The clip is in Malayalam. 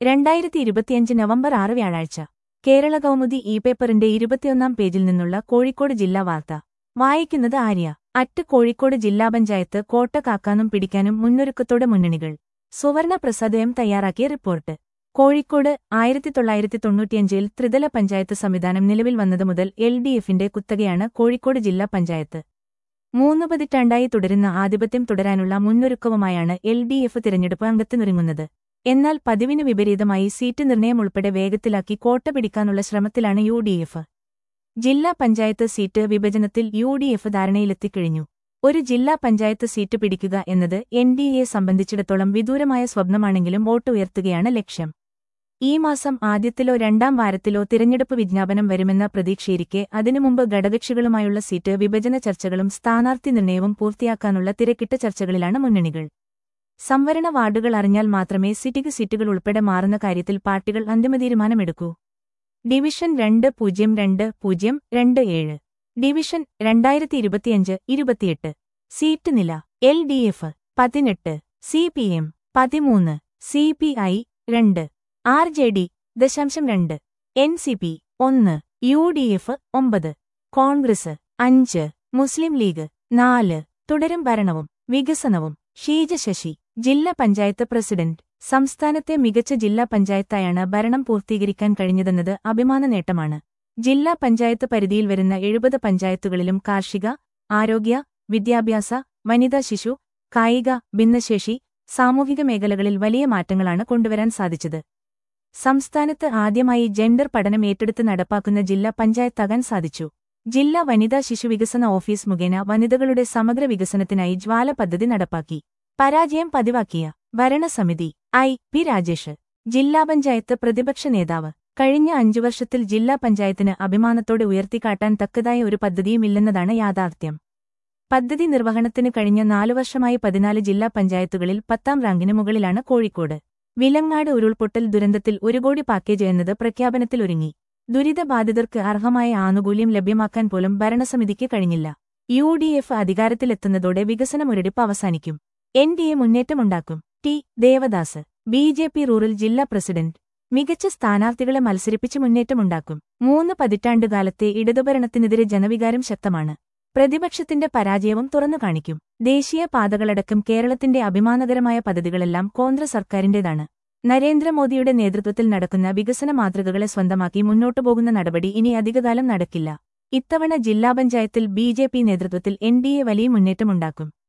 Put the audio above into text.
രണ്ടായിരത്തി ഇരുപത്തിയഞ്ച് നവംബർ ആറ് വ്യാഴാഴ്ച കേരള കൗമുദി ഇ പേപ്പറിന്റെ ഇരുപത്തിയൊന്നാം പേജിൽ നിന്നുള്ള കോഴിക്കോട് ജില്ലാ വാർത്ത വായിക്കുന്നത് ആര്യ അറ്റ് കോഴിക്കോട് ജില്ലാ പഞ്ചായത്ത് കോട്ട കാക്കാനും പിടിക്കാനും മുന്നൊരുക്കത്തോടെ മുന്നണികൾ സുവർണ പ്രസാദ് എം തയ്യാറാക്കിയ റിപ്പോർട്ട് കോഴിക്കോട് ആയിരത്തി തൊള്ളായിരത്തി തൊണ്ണൂറ്റിയഞ്ചിൽ ത്രിതല പഞ്ചായത്ത് സംവിധാനം നിലവിൽ വന്നതു മുതൽ എൽ ഡി എഫിന്റെ കുത്തകയാണ് കോഴിക്കോട് ജില്ലാ പഞ്ചായത്ത് മൂന്ന് പതിറ്റാണ്ടായി തുടരുന്ന ആധിപത്യം തുടരാനുള്ള മുന്നൊരുക്കവുമായാണ് എൽ ഡി എഫ് തിരഞ്ഞെടുപ്പ് അംഗത്തിനൊരുങ്ങുന്നത് എന്നാൽ പതിവിന് വിപരീതമായി സീറ്റ് നിർണയം ഉൾപ്പെടെ വേഗത്തിലാക്കി കോട്ട പിടിക്കാനുള്ള ശ്രമത്തിലാണ് യു ഡി എഫ് ജില്ലാ പഞ്ചായത്ത് സീറ്റ് വിഭജനത്തിൽ യു ഡി എഫ് ധാരണയിലെത്തിക്കഴിഞ്ഞു ഒരു ജില്ലാ പഞ്ചായത്ത് സീറ്റ് പിടിക്കുക എന്നത് എൻ ഡി എയെ സംബന്ധിച്ചിടത്തോളം വിദൂരമായ സ്വപ്നമാണെങ്കിലും വോട്ട് ഉയർത്തുകയാണ് ലക്ഷ്യം ഈ മാസം ആദ്യത്തിലോ രണ്ടാം വാരത്തിലോ തിരഞ്ഞെടുപ്പ് വിജ്ഞാപനം വരുമെന്ന പ്രതീക്ഷയിരിക്കെ അതിനു മുമ്പ് ഘടകക്ഷികളുമായുള്ള സീറ്റ് വിഭജന ചർച്ചകളും സ്ഥാനാർത്ഥി നിർണയവും പൂർത്തിയാക്കാനുള്ള തിരക്കിട്ട ചർച്ചകളിലാണ് മുന്നണികൾ സംവരണ വാർഡുകൾ അറിഞ്ഞാൽ മാത്രമേ സിറ്റിക്ക് സീറ്റുകൾ ഉൾപ്പെടെ മാറുന്ന കാര്യത്തിൽ പാർട്ടികൾ അന്തിമ തീരുമാനമെടുക്കൂ ഡിവിഷൻ രണ്ട് പൂജ്യം രണ്ട് പൂജ്യം രണ്ട് ഏഴ് ഡിവിഷൻ രണ്ടായിരത്തി ഇരുപത്തിയഞ്ച് ഇരുപത്തിയെട്ട് സീറ്റ് നില എൽ ഡി എഫ് പതിനെട്ട് സി പി എം പതിമൂന്ന് സി പി ഐ രണ്ട് ആർ ജെ ഡി ദശാംശം രണ്ട് എൻ സി പി ഒന്ന് യു ഡി എഫ് ഒമ്പത് കോൺഗ്രസ് അഞ്ച് മുസ്ലിം ലീഗ് നാല് തുടരും ഭരണവും വികസനവും ഷീജ ശശി ജില്ലാ പഞ്ചായത്ത് പ്രസിഡന്റ് സംസ്ഥാനത്തെ മികച്ച ജില്ലാ പഞ്ചായത്തായാണ് ഭരണം പൂർത്തീകരിക്കാൻ കഴിഞ്ഞതെന്നത് അഭിമാന നേട്ടമാണ് ജില്ലാ പഞ്ചായത്ത് പരിധിയിൽ വരുന്ന എഴുപത് പഞ്ചായത്തുകളിലും കാർഷിക ആരോഗ്യ വിദ്യാഭ്യാസ വനിതാ ശിശു കായിക ഭിന്നശേഷി സാമൂഹിക മേഖലകളിൽ വലിയ മാറ്റങ്ങളാണ് കൊണ്ടുവരാൻ സാധിച്ചത് സംസ്ഥാനത്ത് ആദ്യമായി ജെൻഡർ പഠനം ഏറ്റെടുത്ത് നടപ്പാക്കുന്ന ജില്ലാ പഞ്ചായത്താകാൻ സാധിച്ചു ജില്ലാ വനിതാ ശിശു വികസന ഓഫീസ് മുഖേന വനിതകളുടെ സമഗ്ര വികസനത്തിനായി ജ്വാല പദ്ധതി നടപ്പാക്കി പരാജയം പതിവാക്കിയ ഭരണസമിതി ഐ പി രാജേഷ് ജില്ലാ പഞ്ചായത്ത് പ്രതിപക്ഷ നേതാവ് കഴിഞ്ഞ അഞ്ചു വർഷത്തിൽ ജില്ലാ പഞ്ചായത്തിന് അഭിമാനത്തോടെ ഉയർത്തിക്കാട്ടാൻ തക്കതായ ഒരു പദ്ധതിയുമില്ലെന്നതാണ് യാഥാർത്ഥ്യം പദ്ധതി നിർവഹണത്തിന് കഴിഞ്ഞ നാലു വർഷമായി പതിനാല് ജില്ലാ പഞ്ചായത്തുകളിൽ പത്താം റാങ്കിന് മുകളിലാണ് കോഴിക്കോട് വിലങ്ങാട് ഉരുൾപൊട്ടൽ ദുരന്തത്തിൽ ഒരു കോടി പാക്കേജ് എന്നത് പ്രഖ്യാപനത്തിലൊരുങ്ങി ദുരിതബാധിതർക്ക് അർഹമായ ആനുകൂല്യം ലഭ്യമാക്കാൻ പോലും ഭരണസമിതിക്ക് കഴിഞ്ഞില്ല യു ഡി എഫ് അധികാരത്തിലെത്തുന്നതോടെ വികസന മുരടിപ്പ് അവസാനിക്കും എൻ ഡി എ മുന്നേറ്റമുണ്ടാക്കും T Devadas B J P rural ജില്ലാ പ്രസിഡന്റ് മികച്ച സ്ഥാനാർത്ഥികളെ മത്സരിപ്പിച്ച് മുന്നേറ്റമുണ്ടാക്കും മൂന്ന് പതിറ്റാണ്ടുകാലത്തെ ഇടതുഭരണത്തിനെതിരെ ജനവികാരം ശക്തമാണ് പ്രതിപക്ഷത്തിന്റെ പരാജയവും തുറന്നു കാണിക്കും ദേശീയ പാതകളടക്കം കേരളത്തിന്റെ അഭിമാനകരമായ പദ്ധതികളെല്ലാം കോൺഗ്രസ് സർക്കാരിന്റേതാണ് നരേന്ദ്രമോദിയുടെ നേതൃത്വത്തിൽ നടക്കുന്ന വികസന മാതൃകകളെ സ്വന്തമാക്കി മുന്നോട്ടു പോകുന്ന നടപടി ഇനി അധികകാലം നടക്കില്ല ഇത്തവണ ജില്ലാ പഞ്ചായത്തിൽ ബി ജെ പി നേതൃത്വത്തിൽ എൻ ഡി എ വലിയ മുന്നേറ്റമുണ്ടാക്കും